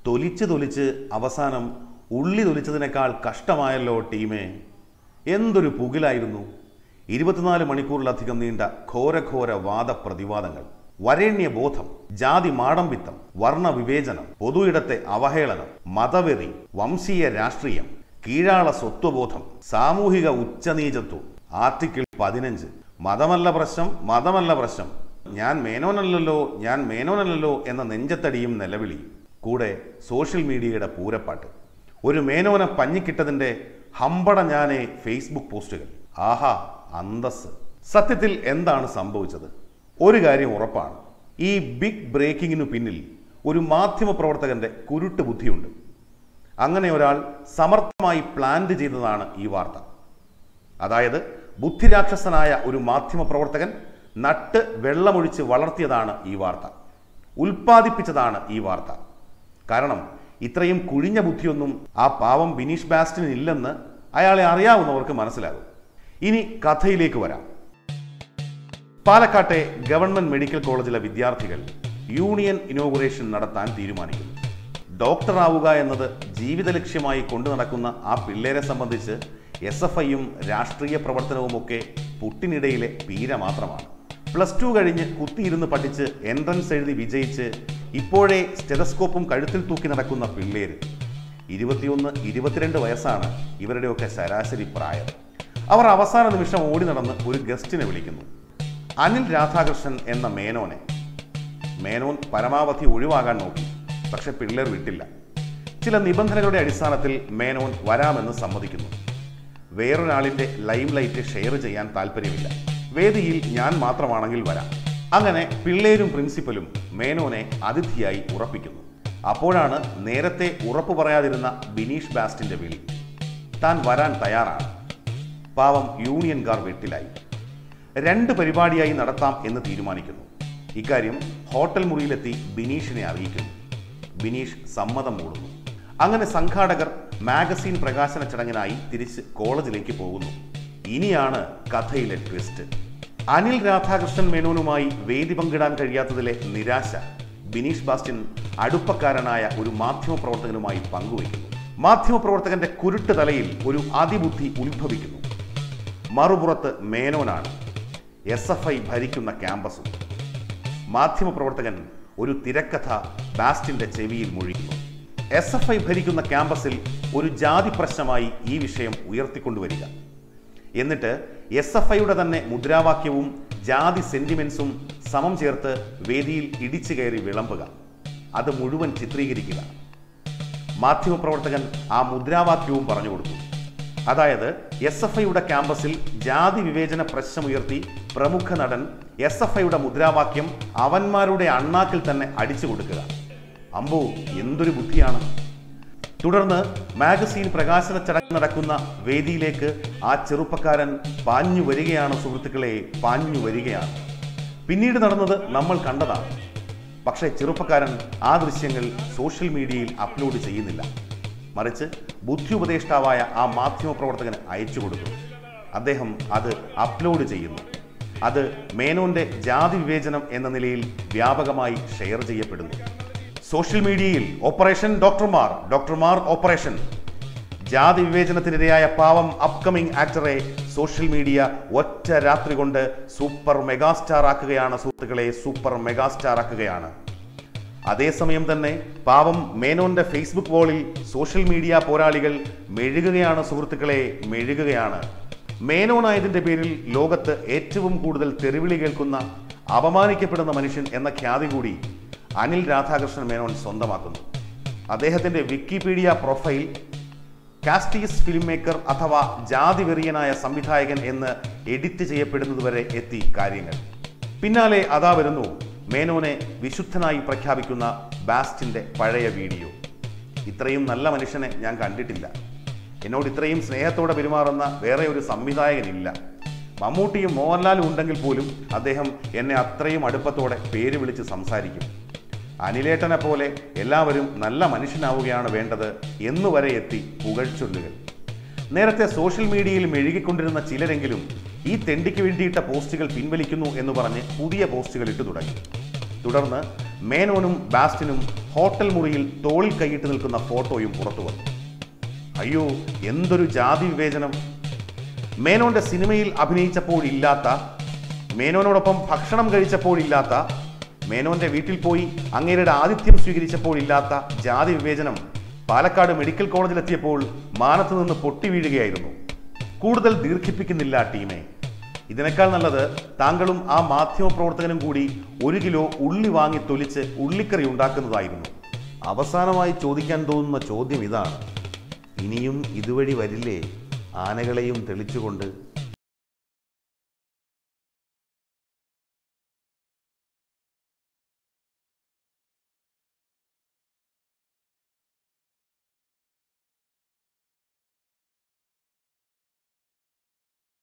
തൊലിച്ച് തൊലിച്ച് അവസാനം ഉള്ളി തൊലിച്ചതിനേക്കാൾ കഷ്ടമായല്ലോ ടീമേ എന്തൊരു പുകിലായിരുന്നു ഇരുപത്തിനാല് മണിക്കൂറിലധികം നീണ്ട ഘോരഘോര വാദപ്രതിവാദങ്ങൾ വരേണ്യ ബോധം ജാതി മാടമ്പിത്തം വർണ്ണവിവേചനം പൊതു ഇടത്തെ അവഹേളനം മതവെറി വംശീയ രാഷ്ട്രീയം കീഴാള സ്വത്വബോധം സാമൂഹിക ഉച്ചനീചത്വം ആർട്ടിക്കിൾ പതിനഞ്ച് മതമല്ല പ്രശ്നം മതമല്ല പ്രശ്നം ഞാൻ മേനോനല്ലല്ലോ ഞാൻ മേനോനല്ലല്ലോ എന്ന നെഞ്ചത്തടിയും നിലവിളിയും കൂടെ സോഷ്യൽ മീഡിയയുടെ പൂരപ്പാട്ട് ഒരു മേനോനെ പഞ്ഞിക്കിട്ടതിൻ്റെ ഹമ്പട ഞാനേ ഫേസ്ബുക്ക് പോസ്റ്റുകൾ ആഹാ അന്തസ് സത്യത്തിൽ എന്താണ് സംഭവിച്ചത് ഒരു കാര്യം ഉറപ്പാണ് ഈ ബിഗ് ബ്രേക്കിങ്ങിനു പിന്നിൽ ഒരു മാധ്യമ പ്രവർത്തകന്റെ കുരുട്ട് ബുദ്ധിയുണ്ട് അങ്ങനെ ഒരാൾ സമർത്ഥമായി പ്ലാന്റ് ചെയ്തതാണ് ഈ വാർത്ത അതായത് ബുദ്ധിരാക്ഷസനായ ഒരു മാധ്യമ പ്രവർത്തകൻ നട്ട് വെള്ളമൊഴിച്ച് വളർത്തിയതാണ് ഈ വാർത്ത ഉൽപ്പാദിപ്പിച്ചതാണ് ഈ വാർത്ത കാരണം ഇത്രയും കുഴിഞ്ഞ ബുദ്ധിയൊന്നും ആ പാവം ബിനീഷ് ബാസ്റ്റിന് ഇല്ലെന്ന് അയാളെ അറിയാവുന്നവർക്ക് മനസ്സിലാകും ഇനി കഥയിലേക്ക് വരാം പാലക്കാട്ടെ ഗവൺമെന്റ് മെഡിക്കൽ കോളേജിലെ വിദ്യാർത്ഥികൾ യൂണിയൻ ഇനോഗുറേഷൻ നടത്താൻ തീരുമാനിക്കുന്നു ഡോക്ടർ ആവുക എന്നത് ജീവിത ലക്ഷ്യമായി കൊണ്ടു നടക്കുന്ന ആ പിള്ളേരെ സംബന്ധിച്ച് എസ് എഫ് ഐയും രാഷ്ട്രീയ പ്രവർത്തനവുമൊക്കെ പുട്ടിനിടയിലെ പീര മാത്രമാണ് പ്ലസ് ടു കഴിഞ്ഞ് കുത്തിയിരുന്ന് പഠിച്ച് എൻട്രൻസ് എഴുതി വിജയിച്ച് ഇപ്പോഴേ സ്റ്റെതസ്കോപ്പും കഴുത്തിൽ തൂക്കി നടക്കുന്ന പിള്ളേര് ഇരുപത്തിയൊന്ന് ഇരുപത്തിരണ്ട് വയസ്സാണ് ഇവരുടെയൊക്കെ ശരാശരി പ്രായം അവർ അവസാന നിമിഷം ഓടി നടന്ന് ഒരു ഗസ്റ്റിനെ വിളിക്കുന്നു അനിൽ രാധാകൃഷ്ണൻ എന്ന മേനോനെ മേനോൻ പരമാവധി ഒഴിവാകാൻ നോക്കി പക്ഷെ പിള്ളേർ വിട്ടില്ല ചില നിബന്ധനകളുടെ അടിസ്ഥാനത്തിൽ മേനോൻ വരാമെന്ന് സമ്മതിക്കുന്നു വേറൊരാളിന്റെ ലൈം ലൈറ്റ് ഷെയർ ചെയ്യാൻ താല്പര്യമില്ല വേദിയിൽ ഞാൻ മാത്രമാണെങ്കിൽ വരാം അങ്ങനെ പിള്ളേരും പ്രിൻസിപ്പലും മേനോനെ അതിഥിയായി ഉറപ്പിക്കുന്നു അപ്പോഴാണ് നേരത്തെ ഉറപ്പു പറയാതിരുന്ന ബിനീഷ് ബാസ്റ്റിന്റെ വിളി താൻ വരാൻ തയ്യാറാണ് പാവം യൂണിയൻകാർ വെട്ടിലായി രണ്ട് പരിപാടിയായി നടത്താം എന്ന് തീരുമാനിക്കുന്നു ഇക്കാര്യം ഹോട്ടൽ മുറിയിലെത്തി ബിനീഷിനെ അറിയിക്കുന്നു ബിനീഷ് സമ്മതം മൂടുന്നു അങ്ങനെ സംഘാടകർ മാഗസിൻ പ്രകാശന ചടങ്ങിനായി തിരിച്ച് കോളേജിലേക്ക് പോകുന്നു ഇനിയാണ് കഥയിലെ ട്വിസ്റ്റ് അനിൽ രാധാകൃഷ്ണൻ മേനോനുമായി വേദി പങ്കിടാൻ കഴിയാത്തതിലെ നിരാശ ബിനീഷ് ബാസ്റ്റിൻ അടുപ്പക്കാരനായ ഒരു മാധ്യമപ്രവർത്തകനുമായി പങ്കുവയ്ക്കുന്നു മാധ്യമപ്രവർത്തകന്റെ കുരുട്ട് തലയിൽ ഒരു അതിബുദ്ധി ഉത്ഭവിക്കുന്നു മറുപുറത്ത് മേനോനാണ് എസ് എഫ് ഐ ഭരിക്കുന്ന ക്യാമ്പസും മാധ്യമപ്രവർത്തകൻ ഒരു തിരക്കഥ ബാസ്റ്റിന്റെ ചെവിയിൽ മുഴിക്കുന്നു എസ് എഫ് ഐ ഭരിക്കുന്ന ക്യാമ്പസിൽ ഒരു ജാതി പ്രശ്നമായി ഈ വിഷയം ഉയർത്തിക്കൊണ്ടുവരിക എന്നിട്ട് എസ് എഫ് ഐയുടെ തന്നെ മുദ്രാവാക്യവും ജാതി സെന്റിമെന്റ്സും സമം ചേർത്ത് വേദിയിൽ ഇടിച്ചു കയറി വിളമ്പുക അത് മുഴുവൻ ചിത്രീകരിക്കുക മാധ്യമപ്രവർത്തകൻ ആ മുദ്രാവാക്യവും പറഞ്ഞു കൊടുത്തു അതായത് എസ് എഫ് ഐയുടെ ക്യാമ്പസിൽ ജാതി വിവേചന പ്രശ്നമുയർത്തി പ്രമുഖ നടൻ എസ് എഫ് ഐയുടെ മുദ്രാവാക്യം അവന്മാരുടെ അണ്ണാക്കിൽ തന്നെ അടിച്ചു കൊടുക്കുക അമ്പോ എന്തൊരു ബുദ്ധിയാണ് തുടർന്ന് മാഗസീൻ പ്രകാശന ചടങ്ങ് നടക്കുന്ന വേദിയിലേക്ക് ആ ചെറുപ്പക്കാരൻ പാഞ്ഞു വരികയാണ് സുഹൃത്തുക്കളെ പാഞ്ഞു വരികയാണ് പിന്നീട് നടന്നത് നമ്മൾ കണ്ടതാണ് പക്ഷേ ചെറുപ്പക്കാരൻ ആ ദൃശ്യങ്ങൾ സോഷ്യൽ മീഡിയയിൽ അപ്ലോഡ് ചെയ്യുന്നില്ല മറിച്ച് ബുദ്ധി ഉപദേഷ്ടാവായ ആ മാധ്യമപ്രവർത്തകന് അയച്ചു കൊടുത്തു അദ്ദേഹം അത് അപ്ലോഡ് ചെയ്യുന്നു അത് മേനോന്റെ ജാതി വിവേചനം എന്ന നിലയിൽ വ്യാപകമായി ഷെയർ ചെയ്യപ്പെടുന്നു സോഷ്യൽ മീഡിയയിൽ ഓപ്പറേഷൻ ഡോക്ടർമാർ ഡോക്ടർമാർ ഓപ്പറേഷൻ ജാതി വിവേചനത്തിനിരയായ പാവം അപ്കമിംഗ് ആക്ടറെ സോഷ്യൽ മീഡിയ ഒറ്റ രാത്രി കൊണ്ട് സൂപ്പർ മെഗാസ്റ്റാർ ആക്കുകയാണ് സുഹൃത്തുക്കളെ സൂപ്പർ മെഗാസ്റ്റാർ ആക്കുകയാണ് അതേസമയം തന്നെ പാവം മേനോന്റെ ഫേസ്ബുക്ക് വോളിൽ സോഷ്യൽ മീഡിയ പോരാളികൾ മെഴുകുകയാണ് സുഹൃത്തുക്കളെ മെഴുകുകയാണ് മേനോനായതിന്റെ പേരിൽ ലോകത്ത് ഏറ്റവും കൂടുതൽ തെറിവിളി കേൾക്കുന്ന അപമാനിക്കപ്പെടുന്ന മനുഷ്യൻ എന്ന ഖ്യാതി കൂടി അനിൽ രാധാകൃഷ്ണൻ മേനോൻ സ്വന്തമാക്കുന്നു അദ്ദേഹത്തിന്റെ Wikipedia profile casteist film maker അഥവാ ജാതി വെറിയനായ സംവിധായകൻ എന്ന് എഡിറ്റ് ചെയ്യപ്പെടുന്നതുവരെ എത്തി കാര്യങ്ങൾ പിന്നാലെ അതാ വരുന്നു മേനോനെ വിശുദ്ധനായി പ്രഖ്യാപിക്കുന്ന ബാസ്റ്റിന്റെ പഴയ വീഡിയോ ഇത്രയും നല്ല മനുഷ്യനെ ഞാൻ കണ്ടിട്ടില്ല എന്നോട് ഇത്രയും സ്നേഹത്തോടെ പെരുമാറുന്ന വേറെ ഒരു സംവിധായകനില്ല മമ്മൂട്ടിയും മോഹൻലാലും ഉണ്ടെങ്കിൽ പോലും അദ്ദേഹം എന്നെ അത്രയും അടുപ്പത്തോടെ പേര് വിളിച്ച് സംസാരിക്കും അനിലേട്ടനെ പോലെ എല്ലാവരും നല്ല മനുഷ്യനാവുകയാണ് വേണ്ടത് എന്നുവരെ എത്തി പുകഴ്ചൊല്ലുകൾ നേരത്തെ സോഷ്യൽ മീഡിയയിൽ മെഴുകിക്കൊണ്ടിരുന്ന ചിലരെങ്കിലും ഈ തെണ്ടിക്ക് വേണ്ടിയിട്ട പോസ്റ്റുകൾ പിൻവലിക്കുന്നു എന്ന് പറഞ്ഞ് പുതിയ പോസ്റ്റുകൾ ഇട്ടു തുടങ്ങി തുടർന്ന് മേനോനും ബാസ്റ്റിനും ഹോട്ടൽ മുറിയിൽ തോളിൽ കൈയിട്ട് നിൽക്കുന്ന ഫോട്ടോയും പുറത്തു വന്നു അയ്യോ എന്തൊരു ജാതി വിവേചനം മേനോന്റെ സിനിമയിൽ അഭിനയിച്ചപ്പോൾ ഇല്ലാത്ത മേനോനോടൊപ്പം ഭക്ഷണം കഴിച്ചപ്പോൾ ഇല്ലാത്ത മേനോന്റെ വീട്ടിൽ പോയി അങ്ങേരുടെ ആതിഥ്യം സ്വീകരിച്ചപ്പോൾ ഇല്ലാത്ത ജാതി വിവേചനം പാലക്കാട് മെഡിക്കൽ കോളേജിലെത്തിയപ്പോൾ മാനത്ത് നിന്ന് പൊട്ടി വീഴുകയായിരുന്നു കൂടുതൽ ദീർഘിപ്പിക്കുന്നില്ല ടീമെ ഇതിനേക്കാൾ നല്ലത് താങ്കളും ആ മാധ്യമ പ്രവർത്തകനും കൂടി ഒരു കിലോ ഉള്ളി വാങ്ങി തൊലിച്ച് ഉള്ളിക്കറി ഉണ്ടാക്കുന്നതായിരുന്നു അവസാനമായി ചോദിക്കാൻ തോന്നുന്ന ചോദ്യം ഇതാണ് ഇനിയും ഇതുവഴി വരില്ലേ ആനകളെയും തെളിച്ചുകൊണ്ട്